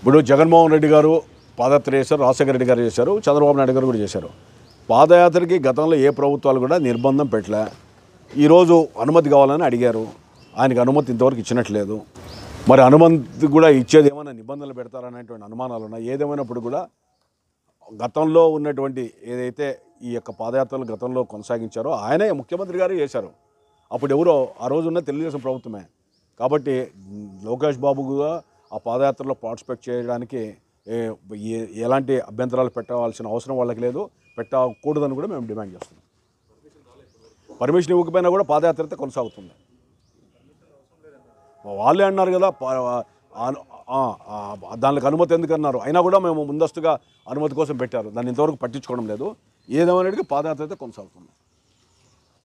ఇప్పుడు జగన్మోహన్ రెడ్డి గారు పాదయాత్ర చేశారు రాజశేఖర రెడ్డి గారు చేశారు చంద్రబాబు నాయుడు గారు కూడా చేశారు పాదయాత్రకి గతంలో ఏ ప్రభుత్వాలు కూడా నిర్బంధం పెట్టలే ఈరోజు అనుమతి కావాలని అడిగారు ఆయనకి అనుమతి ఇంతవరకు ఇచ్చినట్లేదు మరి అనుమతి కూడా ఇచ్చేది ఏమైనా నిబంధనలు పెడతారనేటువంటి అనుమానాలు ఉన్నాయి ఏదేమైనప్పుడు కూడా గతంలో ఉన్నటువంటి ఏదైతే ఈ యొక్క పాదయాత్రలు గతంలో కొనసాగించారో ఆయనే ముఖ్యమంత్రి గారు చేశారు అప్పుడు ఎవరో ఆ రోజు ఉన్న తెలుగుదేశం ప్రభుత్వమే కాబట్టి మ్, లోకేష్ బాబు కూడా ఆ పాదయాత్రలో పార్టిసిపేట్ చేయడానికి ఏ- ఏ- ఎలాంటి అభ్యంతరాలు పెట్టవలసిన అవసరం వాళ్ళకి లేదు పెట్టకూడదని కూడా మేము డిమాండ్ చేస్తున్నాం పర్మిషన్ ఇవ్వకపోయినా కూడా పాదయాత్ర అయితే కొనసాగుతుంది వాళ్ళే అన్నారు కదా ప- ఆ- ఆ- ఆ- దానికి అనుమతి ఎందుకు అన్నారు అయినా కూడా మేము ముందస్తుగా అనుమతి కోసం పెట్టారు దాన్ని ఇంతవరకు పట్టించుకోవడం లేదు ఏదేమైనా పాదయాత్ర అయితే కొనసాగుతుంది